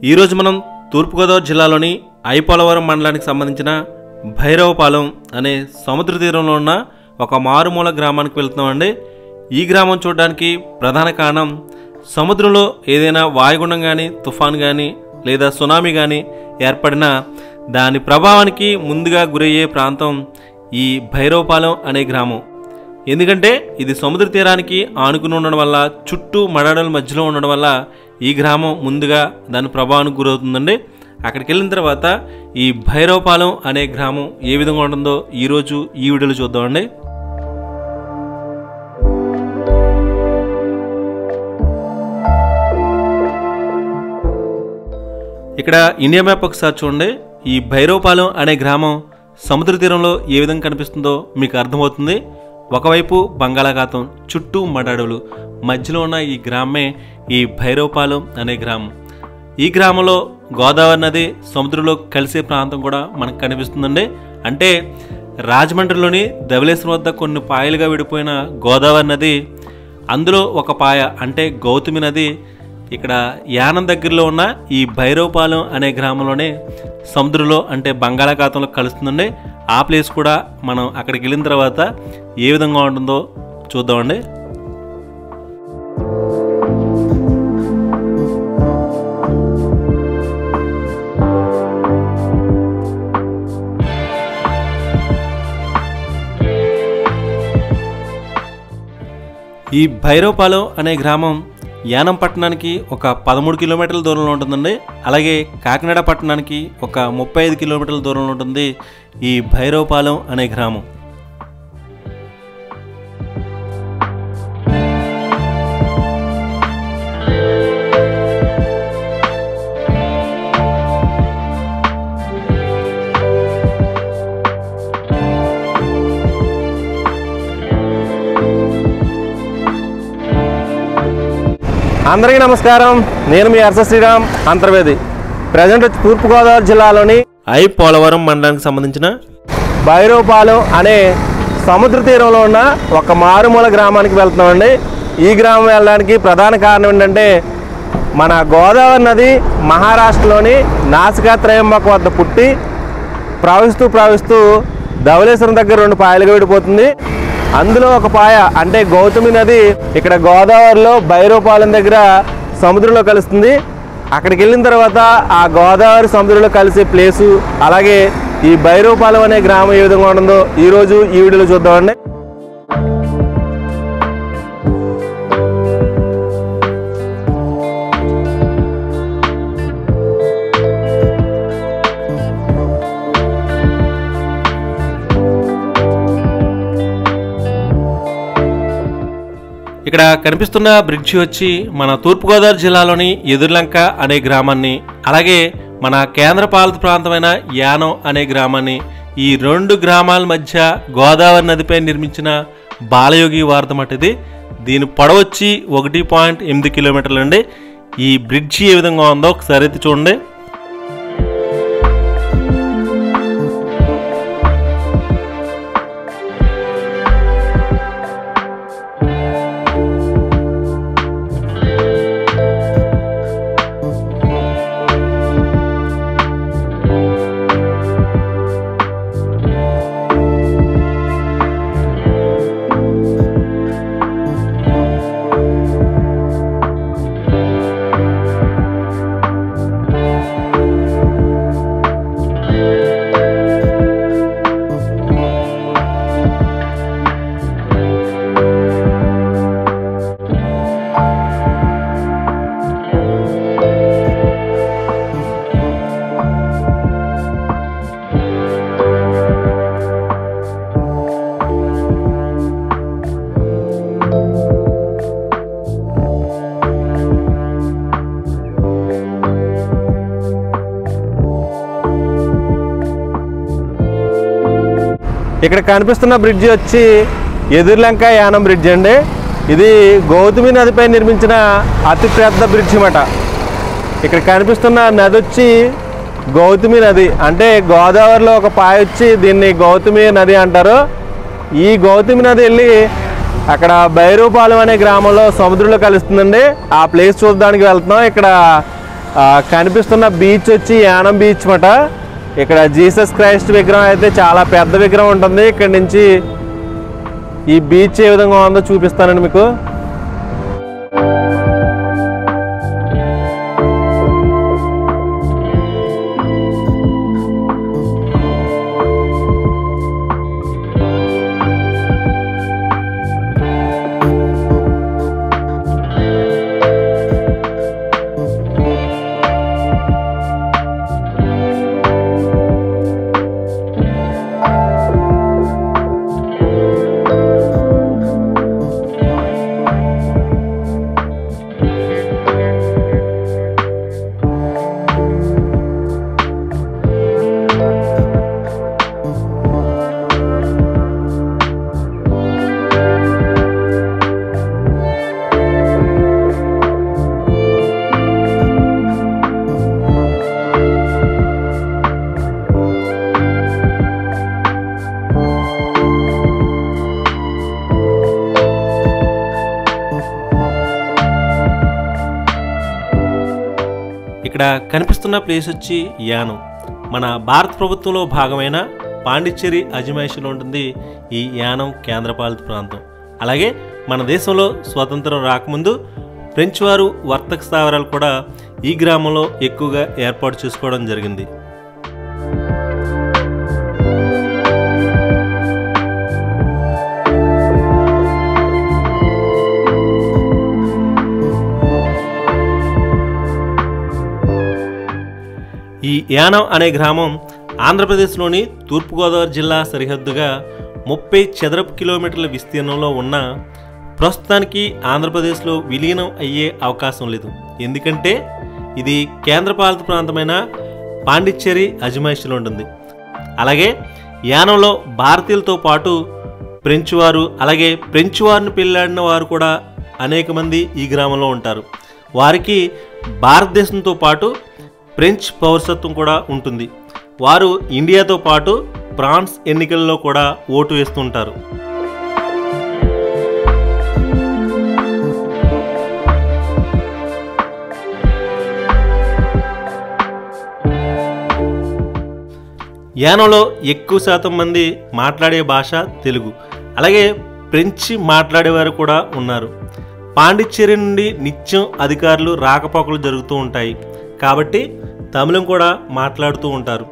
ఈరోజు మనం తూర్పుగోదావరి జిల్లాలోని ఐపోలవరం మండలానికి సంబంధించిన భైరవపాలెం అనే సముద్ర తీరంలో ఉన్న ఒక మారుమూల గ్రామానికి వెళ్తున్నామండి ఈ గ్రామం చూడడానికి ప్రధాన కారణం సముద్రంలో ఏదైనా వాయుగుండం కానీ తుఫాన్ కానీ లేదా సునామీ కానీ ఏర్పడినా దాని ప్రభావానికి ముందుగా గురయ్యే ప్రాంతం ఈ భైరవపాలెం అనే గ్రామం ఎందుకంటే ఇది సముద్ర తీరానికి ఆనుకుని ఉండడం వల్ల చుట్టూ మడడల మధ్యలో ఉండడం వల్ల ఈ గ్రామం ముందుగా దాని ప్రభావానికి గురవుతుందండి అక్కడికి వెళ్ళిన తర్వాత ఈ భైరవపాలెం అనే గ్రామం ఏ విధంగా ఉంటుందో ఈరోజు ఈ వీడియోలో చూద్దామండి ఇక్కడ ఇండియా మ్యాప్ ఒకసారి చూడండి ఈ భైరవపాలెం అనే గ్రామం సముద్ర తీరంలో ఏ విధంగా కనిపిస్తుందో మీకు అర్థమవుతుంది ఒకవైపు బంగాళాఖాతం చుట్టూ మడడులు మధ్యలో ఉన్న ఈ గ్రామమే ఈ భైరవపాలెం అనే గ్రామం ఈ గ్రామంలో గోదావరి నది సముద్రంలో కలిసే ప్రాంతం కూడా మనకు కనిపిస్తుందండి అంటే రాజమండ్రిలోని ధవళేశ్వరం వద్ద కొన్ని పాయలుగా విడిపోయిన గోదావరి నది అందులో ఒక పాయ అంటే గౌతమి నది ఇక్కడ యానం దగ్గరలో ఉన్న ఈ భైరవపాలెం అనే గ్రామంలోనే సముద్రంలో అంటే బంగాళాఖాతంలో కలుస్తుందండి ఆ ప్లేస్ కూడా మనం అక్కడికి వెళ్ళిన తర్వాత ఏ విధంగా ఉంటుందో చూద్దామండి ఈ భైరవపాలెం అనే గ్రామం యానం పట్టణానికి ఒక పదమూడు కిలోమీటర్ల దూరంలో ఉంటుందండి అలాగే కాకినాడ పట్టణానికి ఒక ముప్పై ఐదు కిలోమీటర్ల దూరంలో ఉంటుంది ఈ భైరవపాలెం అనే గ్రామం అందరికీ నమస్కారం నేను మీ అర్స శ్రీరామ్ అంతర్వేది ప్రజెంట్ వచ్చి తూర్పుగోదావరి జిల్లాలోని ఐ పోలవరం మండలానికి సంబంధించిన భైరవపాలెం అనే సముద్ర తీరంలో ఉన్న ఒక మారుమూల గ్రామానికి వెళ్తున్నామండి ఈ గ్రామం వెళ్ళడానికి ప్రధాన కారణం ఏంటంటే మన గోదావరి నది మహారాష్ట్రలోని నాసికా త్రయంబక వద్ద పుట్టి ప్రవహిస్తూ ప్రవహిస్తూ ధవళేశ్వరం దగ్గర రెండు పాయలుగా విడిపోతుంది అందులో ఒక పాయ అంటే గౌతమి నది ఇక్కడ గోదావరిలో భైరవపాలెం దగ్గర సముద్రంలో కలుస్తుంది అక్కడికి వెళ్ళిన తర్వాత ఆ గోదావరి సముద్రంలో కలిసే ప్లేసు అలాగే ఈ భైరవపాలెం అనే గ్రామం ఏ విధంగా ఉంటుందో ఈరోజు ఈ వీడియోలో చూద్దామండి ఇక్కడ కనిపిస్తున్న బ్రిడ్జి వచ్చి మన తూర్పుగోదావరి జిల్లాలోని ఎదుర్లంక అనే గ్రామాన్ని అలాగే మన కేంద్ర పాలిత ప్రాంతమైన యానం అనే గ్రామాన్ని ఈ రెండు గ్రామాల మధ్య గోదావరి నదిపై నిర్మించిన బాలయోగి వారధం ఇది దీని పొడవచ్చి ఒకటి పాయింట్ ఎనిమిది కిలోమీటర్లు అండి ఈ బ్రిడ్జి ఏ విధంగా ఉందో ఒకసారి అయితే చూడండి ఇక్కడ కనిపిస్తున్న బ్రిడ్జి వచ్చి ఎదుర్లంక యానం బ్రిడ్జ్ అండి ఇది గౌతమి నదిపై నిర్మించిన అతి పెద్ద బ్రిడ్జ్ అన్నమాట ఇక్కడ కనిపిస్తున్న నది వచ్చి గౌతమి నది అంటే గోదావరిలో ఒక పాయ వచ్చి దీన్ని గౌతమి నది అంటారు ఈ గౌతమి నది వెళ్ళి అక్కడ భైరవపాలెం అనే గ్రామంలో సముద్రంలో కలుస్తుందండి ఆ ప్లేస్ చూడడానికి వెళ్తున్నాం ఇక్కడ ఆ, కనిపిస్తున్న బీచ్ వచ్చి యానం బీచ్ మాట ఇక్కడ జీసస్ క్రైస్ట్ విగ్రహం అయితే చాలా పెద్ద విగ్రహం ఉంటుంది ఇక్కడ నుంచి ఈ బీచ్ ఏ విధంగా ఉందో చూపిస్తానండి మీకు ఇక్కడ కనిపిస్తున్న ప్లేస్ వచ్చి యానం మన భారత ప్రభుత్వంలో భాగమైన పాండిచ్చేరి అజమాయిషిలో ఉంటుంది ఈ యానం కేంద్రపాలిత ప్రాంతం అలాగే మన దేశంలో స్వాతంత్రం రాకముందు ఫ్రెంచ్ వారు వర్తక స్థావరాలు కూడా ఈ గ్రామంలో ఎక్కువగా ఏర్పాటు చేసుకోవడం జరిగింది ఈ యానం అనే గ్రామం ఆంధ్రప్రదేశ్లోని తూర్పుగోదావరి జిల్లా సరిహద్దుగా ముప్పై చదరపు కిలోమీటర్ల విస్తీర్ణంలో ఉన్న ప్రస్తుతానికి ఆంధ్రప్రదేశ్లో విలీనం అయ్యే అవకాశం లేదు ఎందుకంటే ఇది కేంద్రపాలిత ప్రాంతమైన పాండిచ్చేరి అజమాయిషిలో ఉంటుంది అలాగే యానంలో భారతీయులతో పాటు ఫ్రెంచ్ వారు అలాగే ఫ్రెంచ్ వారిని పెళ్ళాడిన వారు కూడా అనేక మంది ఈ గ్రామంలో ఉంటారు వారికి భారతదేశంతో పాటు ఫ్రెంచ్ పౌరసత్వం కూడా ఉంటుంది వారు ఇండియాతో పాటు ఫ్రాన్స్ ఎన్నికల్లో కూడా ఓటు వేస్తుంటారు యానంలో ఎక్కువ శాతం మంది మాట్లాడే భాష తెలుగు అలాగే ఫ్రెంచ్ మాట్లాడేవారు కూడా ఉన్నారు పాండిచ్చేరి నుండి నిత్యం అధికారులు రాకపోకలు జరుగుతూ ఉంటాయి కాబట్టి తమిళం కూడా మాట్లాడుతూ ఉంటారు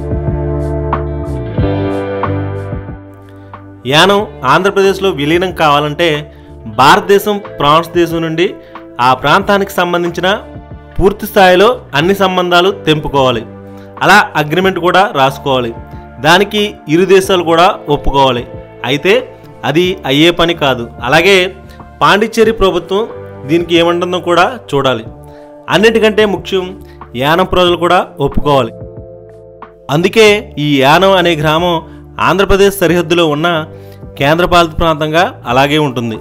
యానం ఆంధ్రప్రదేశ్లో విలీనం కావాలంటే భారతదేశం ఫ్రాన్స్ దేశం నుండి ఆ ప్రాంతానికి సంబంధించిన పూర్తి స్థాయిలో అన్ని సంబంధాలు తెంపుకోవాలి అలా అగ్రిమెంట్ కూడా రాసుకోవాలి దానికి ఇరు దేశాలు కూడా ఒప్పుకోవాలి అయితే అది అయ్యే పని కాదు అలాగే పాండిచ్చేరి ప్రభుత్వం దీనికి ఏమంటుందో కూడా చూడాలి అన్నిటికంటే ముఖ్యం యానం ప్రజలు కూడా ఒప్పుకోవాలి అందుకే ఈ యానం అనే గ్రామం ఆంధ్రప్రదేశ్ సరిహద్దులో ఉన్న కేంద్రపాలిత ప్రాంతంగా అలాగే ఉంటుంది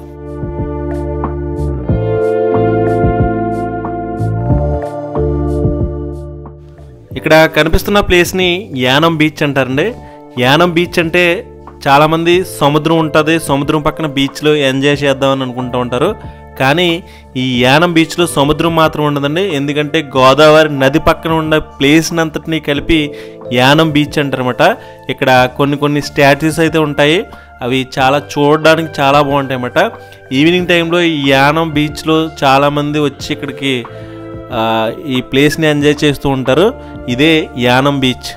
ఇక్కడ కనిపిస్తున్న ప్లేస్ని యానం బీచ్ అంటారండి యానం బీచ్ అంటే చాలామంది సముద్రం ఉంటుంది సముద్రం పక్కన బీచ్లో ఎంజాయ్ చేద్దామని అనుకుంటూ ఉంటారు కానీ ఈ యానం బీచ్లో సముద్రం మాత్రం ఉండదండి ఎందుకంటే గోదావరి నది పక్కన ఉన్న ప్లేస్ని అంతటినీ కలిపి యానం బీచ్ అంటారన్నమాట ఇక్కడ కొన్ని కొన్ని స్టాచ్యూస్ అయితే ఉంటాయి అవి చాలా చూడడానికి చాలా బాగుంటాయి అన్నమాట ఈవినింగ్ టైంలో ఈ యానం బీచ్లో చాలామంది వచ్చి ఇక్కడికి ఆ, ఈ ప్లేస్ని ఎంజాయ్ చేస్తూ ఉంటారు ఇదే యానం బీచ్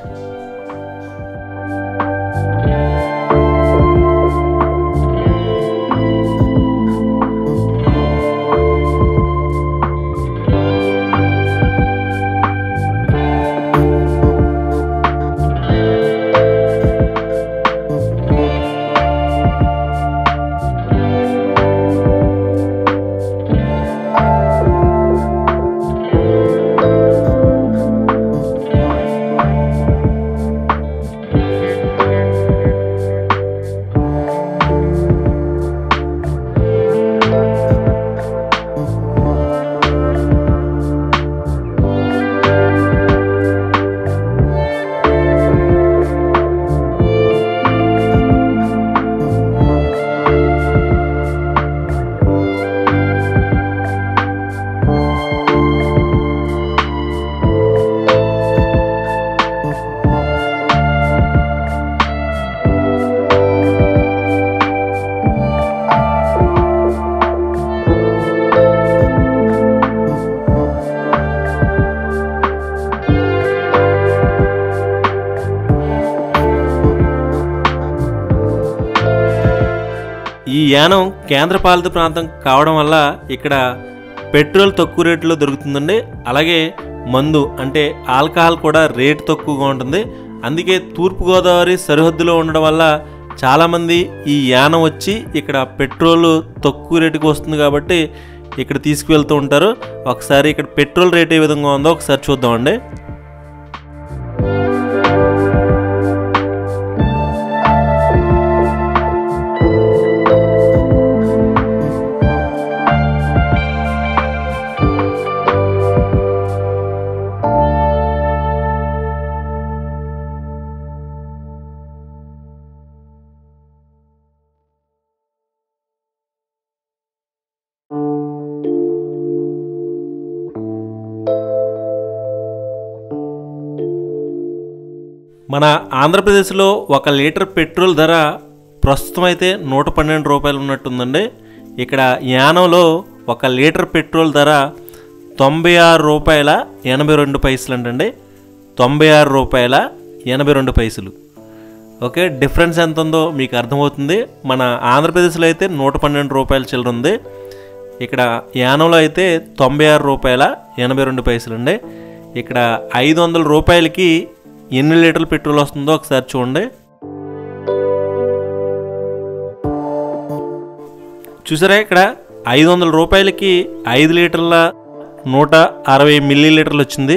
ఈ యానం కేంద్రపాలిత ప్రాంతం కావడం వల్ల ఇక్కడ పెట్రోల్ తక్కువ రేట్లో దొరుకుతుందండి అలాగే మందు అంటే ఆల్కహాల్ కూడా రేట్ తక్కువగా ఉంటుంది అందుకే తూర్పుగోదావరి సరిహద్దులో ఉండడం వల్ల చాలామంది ఈ యానం వచ్చి ఇక్కడ పెట్రోల్ తక్కువ రేటుకి వస్తుంది కాబట్టి ఇక్కడ తీసుకువెళ్తూ ఉంటారు ఒకసారి ఇక్కడ పెట్రోల్ రేట్ ఏ విధంగా ఉందో ఒకసారి చూద్దామండి మన ఆంధ్రప్రదేశ్లో ఒక లీటర్ పెట్రోల్ ధర ప్రస్తుతం అయితే నూట పన్నెండు రూపాయలు ఉన్నట్టుందండి ఇక్కడ యానంలో ఒక లీటర్ పెట్రోల్ ధర తొంభై ఆరు రూపాయల ఎనభై రెండు పైసలు అంటండి తొంభై ఆరు రూపాయల ఎనభై రెండు పైసలు ఓకే డిఫరెన్స్ ఎంత ఉందో మీకు అర్థమవుతుంది మన ఆంధ్రప్రదేశ్లో అయితే నూట పన్నెండు రూపాయల చిల్లర ఉంది ఇక్కడ యానంలో అయితే తొంభై ఆరు రూపాయల ఎనభై రెండు పైసలు అండి ఇక్కడ ఐదు వందల రూపాయలకి ఎన్ని లీటర్లు పెట్రోల్ వస్తుందో ఒకసారి చూడండి చూసారా ఇక్కడ ఐదు వందల రూపాయలకి ఐదు లీటర్ల నూట అరవై మిల్లీ లీటర్లు వచ్చింది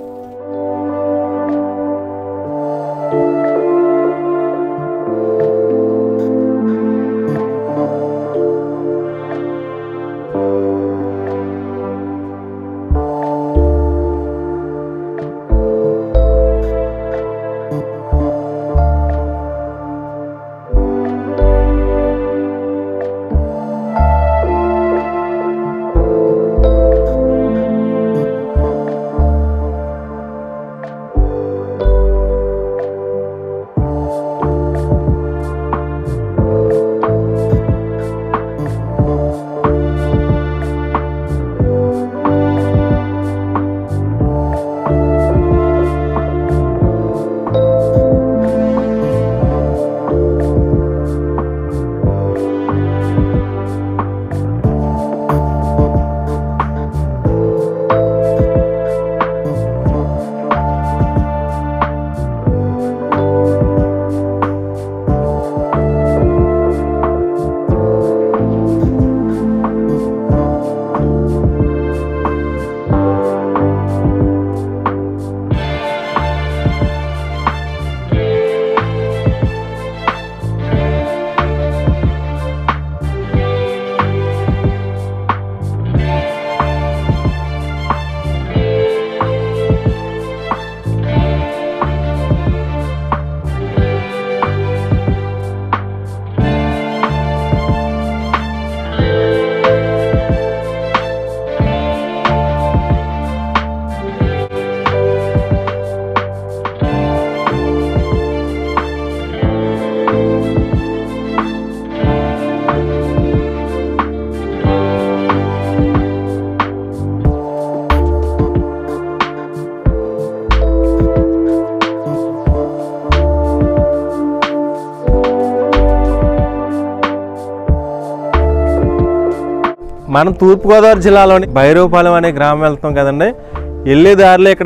మనం తూర్పుగోదావరి జిల్లాలోని భైరవపాలెం అనే గ్రామం వెళ్తాం కదండి వెళ్ళే దారిలో ఇక్కడ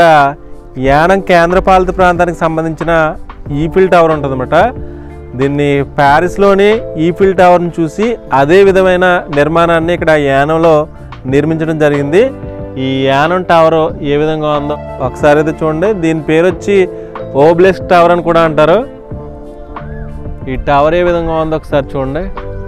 యానం కేంద్రపాలిత ప్రాంతానికి సంబంధించిన ఈఫిల్ టవర్ ఉంటుందన్నమాట దీన్ని ప్యారిస్లోని ఈఫిల్ టవర్ని చూసి అదే విధమైన నిర్మాణాన్ని ఇక్కడ యానంలో నిర్మించడం జరిగింది ఈ యానం టవర్ ఏ విధంగా ఉందో ఒకసారి అయితే చూడండి దీని పేరు వచ్చి ఓబ్లెక్స్ టవర్ అని కూడా అంటారు ఈ టవర్ ఏ విధంగా ఉందో ఒకసారి చూడండి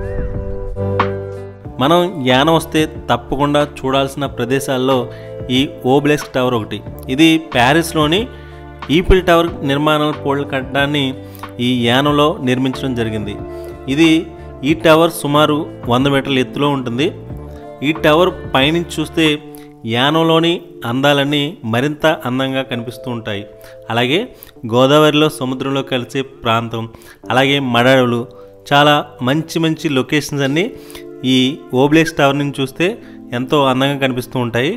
మనం యానం వస్తే తప్పకుండా చూడాల్సిన ప్రదేశాల్లో ఈ ఓబ్లెక్స్ టవర్ ఒకటి ఇది ప్యారిస్లోని ఈఫిల్ టవర్ నిర్మాణాల పోల్ కట్టడాన్ని ఈ యానంలో నిర్మించడం జరిగింది ఇది ఈ టవర్ సుమారు వంద మీటర్ల ఎత్తులో ఉంటుంది ఈ టవర్ పైనుంచి చూస్తే యానంలోని అందాలన్నీ మరింత అందంగా కనిపిస్తూ ఉంటాయి అలాగే గోదావరిలో సముద్రంలో కలిసే ప్రాంతం అలాగే మడడలు చాలా మంచి మంచి లొకేషన్స్ అన్నీ ఈ ఓబ్లేక్స్ టవర్ నుంచి చూస్తే ఎంతో అందంగా కనిపిస్తూ ఉంటాయి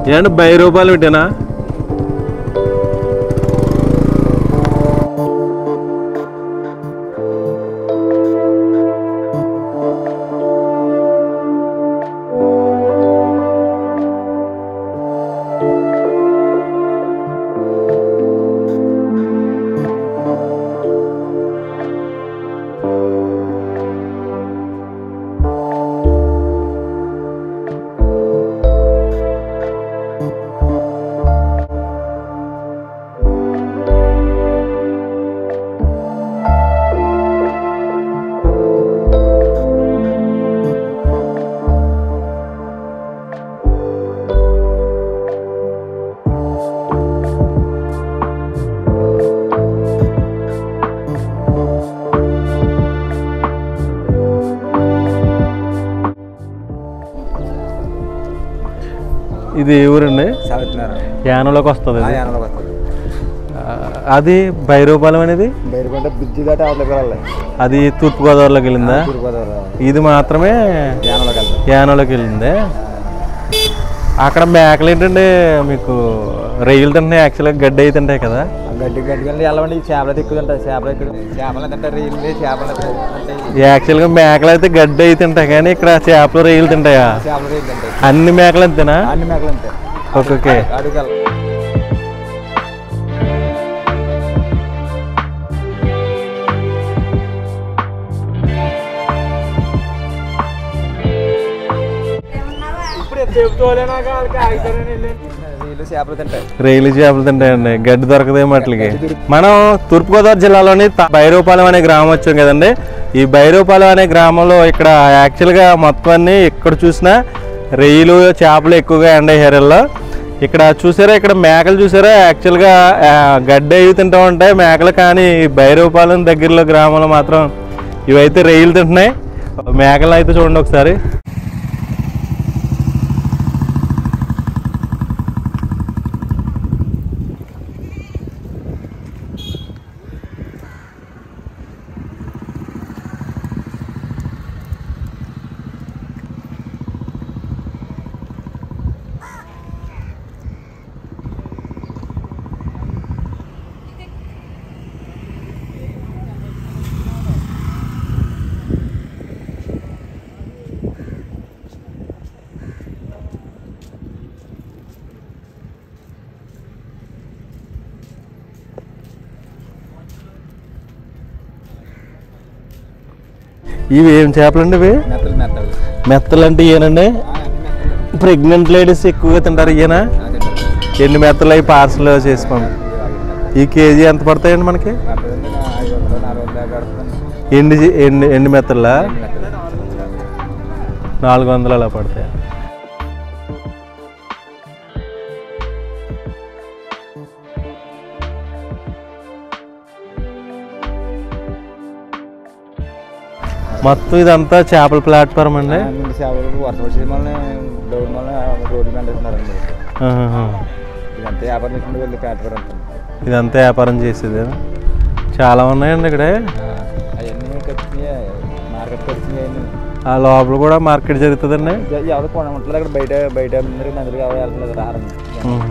ఏంటంటే వెయ్యి రూపాయలు పెట్టానా ఇది ఏ ఊరండి సాగుతున్నారు యానంలోకి వస్తుంది ఇది. యానంలోకి వస్తుంది ఆ, అది భైరవపాలెం అనేది బయటకుంటే బ్రిడ్జి దాటి అవతలకి వెళ్ళాలి అది తూర్పుగోదావరిలోకి వెళ్ళిందా తూర్పుగోదావరి ఇది మాత్రమే యానంలోకి వెళ్తాం యానంలోకి వెళ్ళిందే అక్కడ మేకలు ఏంటంటే మీకు రొయ్యలు తింటున్నాయి యాక్చువల్గా గడ్డి అయితే తింటాయి కదా ఆ గడ్డి గడ్డి కానీ వెళ్ళమండి చేపలు ఎక్కువ తింటాయి చేపలు ఎక్కువ చేపలు తింటారు రీళ్ళు చేపలు తింటాయి యాక్చువల్గా మేకలు అయితే గడ్డి అయితే తింటాయి కానీ ఇక్కడ చేపలు రొయ్యలు తింటాయా చేపలు రీళ్ళు తింటాయి అన్ని మేకలు అంతేనా అన్ని మేకలు ఉంటాయి ఓకే ఓకే అడుగు వెళ్ళాలి రీళ్ళు చేపలు తింటాయి రేలు చేపలు తింటాయండి గడ్డి దొరకదేమో అట్లకి మనం తూర్పుగోదావరి జిల్లాలోని త- భైరవపాలెం అనే గ్రామం వచ్చాం కదండి ఈ భైరవపాలెం అనే గ్రామంలో ఇక్కడ యాక్చువల్గా మొత్తం అన్ని ఇక్కడ చూసినా రొయ్యలు చేపలు ఎక్కువగా ఎండ హెరల్లో ఇక్కడ చూసారా ఇక్కడ మేకలు చూసారా యాక్చువల్గా ఆ, గడ్డి అవి తింటూ ఉంటాయి మేకలు కానీ ఈ భైరవపాలెం దగ్గరలో గ్రామంలో మాత్రం ఇవైతే రొయ్యలు తింటున్నాయి మేకలు అయితే చూడండి ఒకసారి ఇవి ఏం చేపలండి ఇవి మెత్తలు మెత్తలు మెత్తలు అంటే ఇయేనండి ప్రెగ్నెంట్ లేడీస్ ఎక్కువగా తింటారు ఇయేనా ఎన్ని మెత్తలు అవి పార్సల్ చేసుకోండి ఈ కేజీ ఎంత పడతాయండి మనకి ఐదు వందలు నాలుగు వందలు యాభై పడుతుంది ఎండి జీ- ఎండి ఎండి మెత్తలా నాలుగు వందలు అలా పడతాయి మొత్తం ఇదంతా చేపల ప్లాట్ఫామ్ అండి ముందు చేపలు వర్షం వచ్చేది మళ్ళీ డౌన్ మళ్ళీ రోడ్డు కంటేస్తున్నారండి ఆహాహా. ఇదంతా వ్యాపారం చేసుకుంటూ వెళ్ళి ప్లాట్ఫారం అంటాం ఇదంతా వ్యాపారం చేసేది చాలా ఉన్నాయండి ఇక్కడ అవన్నీ ఖర్చున్నాయి మార్కెట్ ఖర్చున్నాయి అవన్నీ ఆ లోపల కూడా మార్కెట్ జరుగుతుందండి ఎ- ఎవరు కొనమంటలేదు అక్కడ బయట బయట అందరికి అందరికి ఎవరు వెళ్తలేదు ఆహారం ఉహు.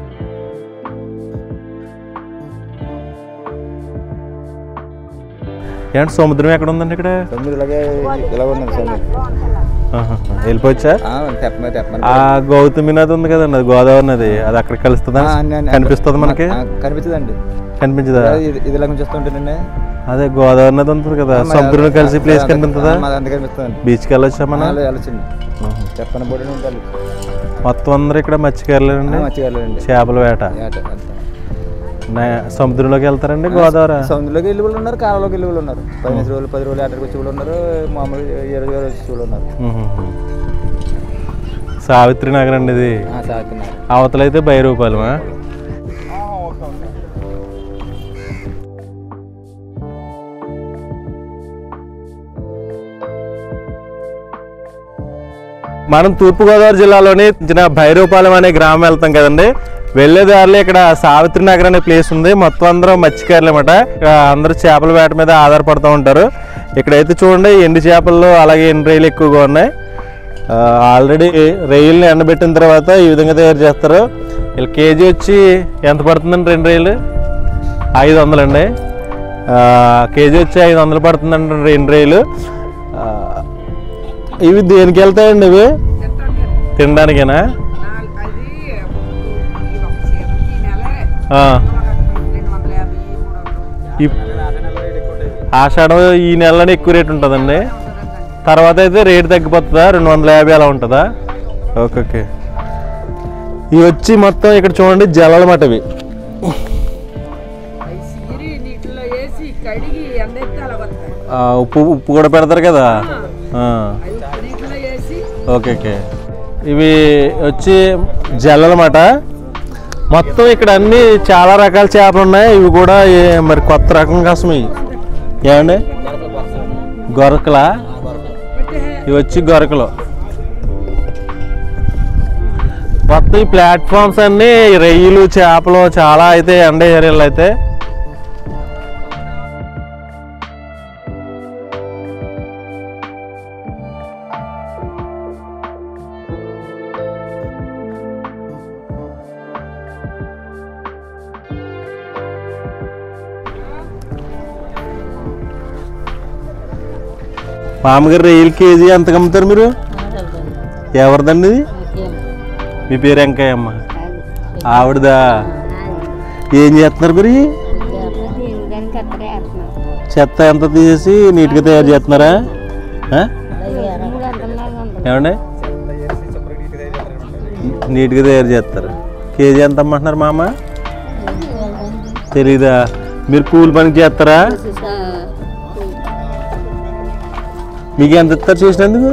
ఏంటి సముద్రం ఎక్కడ ఉందండి ఇక్కడ తొమ్మిది ఇలాగే ఇలా ఉన్నది సార్ ఆహాహా. వెళ్ళిపోవచ్చా తెప్పమని తెప్పమని ఆ గౌతమి నది ఉంది కదండి అది గోదావరి నది అది అక్కడ కలుస్తుందా కనిపిస్తుంది మనకి కనిపిస్తుందండి కనిపించదా ఇది ఇది ఇలా చూస్తుంటేనండి అదే గోదావరి నది ఉంటుంది కదా సముద్రం కలిసి ప్లేస్ కనిపిస్తుందా మాది అంత కనిపిస్తుందండి బీచ్కి వెళ్ళొచ్చా మనం వెళ్ళొచ్చండి తెప్పని బోర్డు ఉంటారు మొత్తం అందరూ ఇక్కడ మత్స్యకారులేనండి మర్చిపోయాలండి చేపల వేట నా- సముద్రంలోకి వెళ్తారండి గోదావరి సముద్రంలోకి వెళ్ళి వాళ్ళు ఉన్నారు కాలంలోకి వెళ్ళి వాళ్ళు ఉన్నారు పదిహేను రోజులు పది రోజులు ఆటకి వచ్చి వాళ్ళు ఉన్నారు మామూలు ఇరవై వేలు వచ్చి వాళ్ళు ఉన్నారు ఉహుహు. సావిత్రి నగర్ అండి ఇది ఆ, సాగుతున్నారు అవతలైతే భైరూపాలమా మనం తూర్పుగోదావరి జిల్లాలోని చిన్న భైరవపాలెం అనే గ్రామం వెళ్తాం కదండి వెళ్ళే దారిలో ఇక్కడ సావిత్రి నగర్ అనే ప్లేస్ ఉంది మొత్తం అందరూ మత్స్యకారులు అనమాట ఇక్కడ అందరూ చేపల వేట మీద ఆధారపడుతూ ఉంటారు ఇక్కడైతే చూడండి ఎండు చేపలు అలాగే ఎండు రొయ్యలు ఎక్కువగా ఉన్నాయి ఆల్రెడీ రైల్ని ఎండబెట్టిన తర్వాత ఈ విధంగా తయారు చేస్తారు వీళ్ళు కేజీ వచ్చి ఎంత పడుతుందండి రెండు రైలు ఐదు వందలండి ఆ, కేజీ వచ్చి ఐదు వందలు పడుతుందండి రెండు రైలు ఆ, ఇవి దేనికి వెళ్తాయండి ఇవి తినడానికేనా అది ఈ ఒక చీరకి ఈ నెల ఆ, రెండు వందల యాభై మూడు వందలు ఈ ఆషాఢం ఈ నెలలోనే ఎక్కువ రేట్ ఉంటుందండి తర్వాత అయితే రేట్ తగ్గిపోతుందా రెండు వందల యాభై అలా ఉంటుందా ఓకే ఓకే ఇవి వచ్చి మొత్తం ఇక్కడ చూడండి జలాలు మాట ఇవి అవి సీరి నీటిలో వేసి కడిగి ఎండెత్తి అలా వస్తాయి ఆ, ఉప్పు ఉప్పు కూడా పెడతారు కదా ఆ, అవి ఉప్పు నీటిలో వేసి ఓకే ఓకే ఇవి వచ్చి జల్లలమాట మొత్తం ఇక్కడ అన్ని చాలా రకాల చేపలు ఉన్నాయి ఇవి కూడా ఏ- మరి కొత్త రకం కోసం ఇవి ఏమండి గొరకలా పెట్టే ఇవి వచ్చి గొరకలు మొత్తం ఈ ప్లాట్ఫామ్స్ అన్ని రొయ్యలు చేపలు చాలా అయితే ఎండ ఏరియాలో అయితే మామగారు రొయ్యలు కేజీ ఎంత అమ్ముతారు మీరు ఎవరిదండి ఇది? మీ పేరు వెంకయ్యమ్మ ఆవిడదా ఏం చేస్తున్నారు మరి చెత్త ఎంత తీసేసి నీట్గా తయారు చేస్తున్నారా ఆ? ఏమండి నీట్గా తయారు చేస్తారు కేజీ ఎంత అమ్మంటున్నారు మామ తెలీదా మీరు కూలి పనికి చేస్తారా మీకు ఎంత ఇస్తారు చేసినందుకు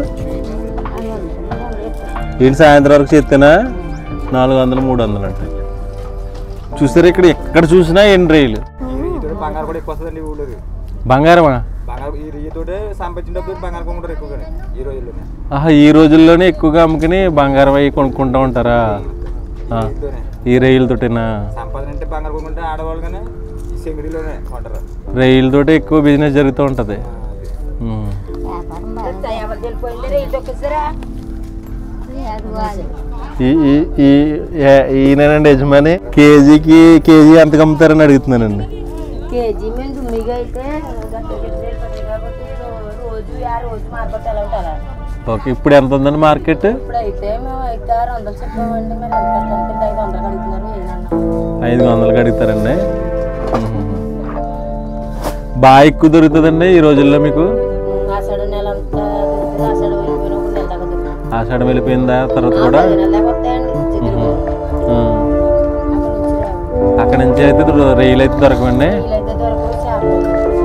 ఏంటి సాయంత్రం వరకు చేస్తేనా నాలుగు వందలు మూడు వందలు అంటే చూసారు ఇక్కడ ఎక్కడ చూసినా ఎండ్ రైలు ఈతోటి బంగారం కూడా ఎక్కువ వస్తుందండి ఈ ఊళ్ళో బంగారమా బంగారం ఈ ఈతోటే సంపాదించిన డబ్బులు బంగారం కొనుక్కుంటారు ఎక్కువగానే ఈ రోజుల్లోనే ఆహా ఈ రోజుల్లోనే ఎక్కువగా అమ్ముకుని బంగారం అవి కొనుక్కుంటూ ఉంటారా ఆ, ఈతోనే ఈ రైలుతోటేనా సంపాదన అంటే బంగారం కొనుక్కుంటే ఆడవాళ్ళు కానీ ఈ సెంగిడిలోనే కొంటారు రైలుతోటే ఎక్కువ బిజినెస్ జరుగుతూ ఉంటుంది ఆ, అది. ఉమ్. ఈ ఈ- ఈ ఏ- ఈయనేనండి యజమాని కేజీకి కేజీ ఎంత అమ్ముతారని అడుగుతున్నానండి కేజీ మేము దుమ్మిగా అయితే గంట గిట్ల పడతాయి కాబట్టి రో- రోజు ఆ రోజు మార్కెట్ ఎలా ఉంటారా ఓకే ఇప్పుడు ఎంత ఉందండి మార్కెట్ ఇప్పుడు అయితే మేము అయితే ఆరు వందలు చెప్పామండి మరి ఎంత కట్టంటే ఐదు వందలు అడుగుతున్నారు ఏంటన్నా ఐదు వందలకి అడుగుతారండి ఉహు. బాగా ఎక్కువ దొరుకుతుందండి ఈ రోజుల్లో మీకు ఆషాఢ నెల అంతా దొరుకుతుంది ఆషాఢ వెళ్ళిపోయిన ఒక నెల దాకా దొరుకుతుంది ఆషాఢం వెళ్ళిపోయిందా తర్వాత కూడా పది నెలలు దాకా వస్తాయండి చికెన్ ఉమ్. అక్కడ నుంచి రావు. అక్కడ నుంచి అయితే దొర- రైలు అయితే దొరకవండి వీలైతే దొరకవు చేపలు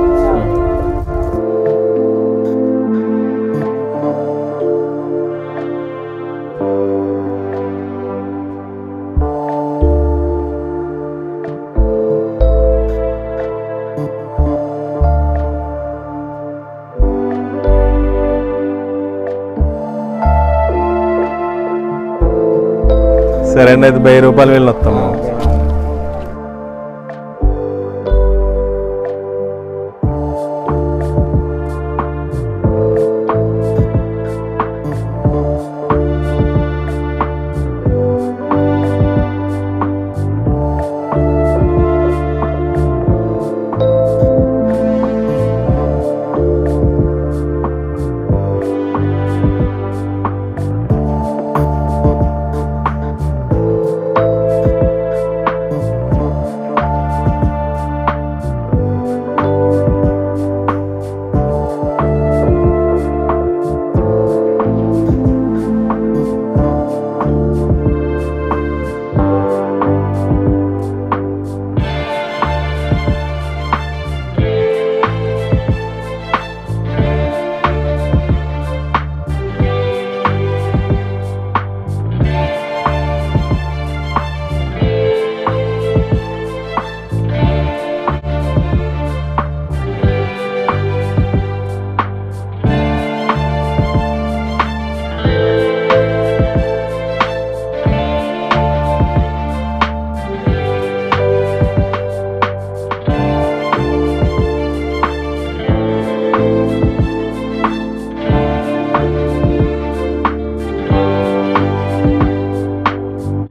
సరే అండి అయితే వెయ్యి రూపాయలు వెళ్ళి వస్తాము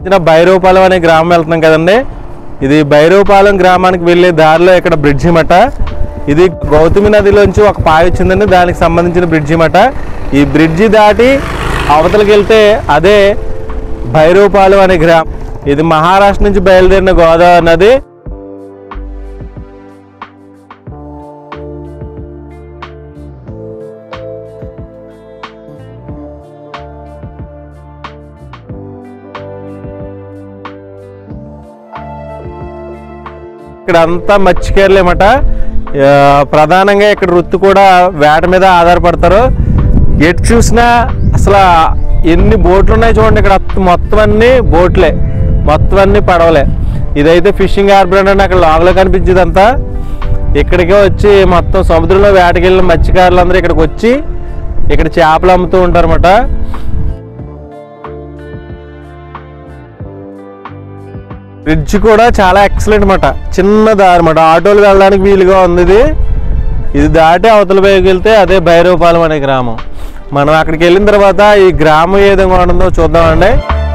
ఇక్కడ భైరవపాలెం అనే గ్రామం వెళ్తున్నాం కదండి ఇది భైరవపాలెం గ్రామానికి వెళ్ళే దారిలో ఇక్కడ బ్రిడ్జి మట ఇది గౌతమి నదిలోంచి ఒక పాయ వచ్చిందండి దానికి సంబంధించిన బ్రిడ్జి మట ఈ బ్రిడ్జి దాటి అవతలకి వెళ్తే అదే భైరవపాలెం అనే గ్రామం ఇది మహారాష్ట్ర నుంచి బయలుదేరిన గోదావరి నది ఇక్కడ అంతా మత్స్యకారులేమట ఆ, ప్రధానంగా ఇక్కడ వృత్తి కూడా వేట మీద ఆధారపడతారు ఎటు చూసినా అసలు ఎన్ని బోట్లు ఉన్నాయి చూడండి ఇక్కడ మొత్తం అన్ని బోట్లే మొత్తం అన్ని పడవలే ఇదైతే ఫిషింగ్ హార్బర్ అంటే అక్కడ లోపల కనిపించేది అంతా ఇక్కడికే వచ్చి మొత్తం సముద్రంలో వేటకెళ్ళిన మత్స్యకారులందరూ ఇక్కడికి వచ్చి ఇక్కడ చేపలు అమ్ముతూ ఉంటారన్నమాట బ్రిడ్జ్ కూడా చాలా ఎక్సలెంట్ అనమాట చిన్న దారి అనమాట ఆటోలు వెళ్ళడానికి వీలుగా ఉంది ఇది ఇది దాటి అవతల వైపు వెళ్తే అదే భైరవపాలెం అనే గ్రామం మనం అక్కడికి వెళ్ళిన తర్వాత ఈ గ్రామం ఏ విధంగా ఉంటుందో చూద్దామండి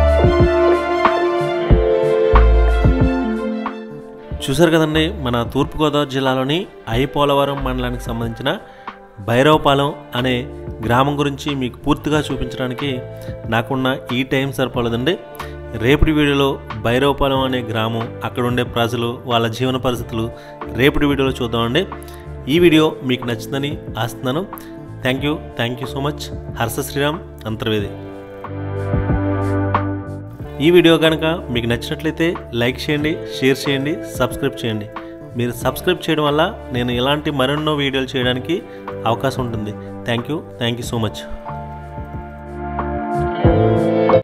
చూసారు కదండి మన తూర్పుగోదావరి జిల్లాలోని ఐపోలవరం మండలానికి సంబంధించిన భైరవపాలెం అనే గ్రామం గురించి మీకు పూర్తిగా చూపించడానికి నాకున్న ఈ టైం సరిపోలేదండి రేపటి వీడియోలో భైరవపాలెం అనే గ్రామం అక్కడ ఉండే ప్రజలు వాళ్ళ జీవన పరిస్థితులు రేపటి వీడియోలో చూద్దామండి ఈ వీడియో మీకు నచ్చిందని ఆస్తున్నాను thank you thank you so much Harsha Sriram Antarvedi ఈ వీడియో కనుక మీకు నచ్చినట్లయితే లైక్ చేయండి షేర్ చేయండి సబ్స్క్రైబ్ చేయండి మీరు సబ్స్క్రైబ్ చేయడం వల్ల నేను ఇలాంటి మరెన్నో వీడియోలు చేయడానికి అవకాశం ఉంటుంది thank you thank you so much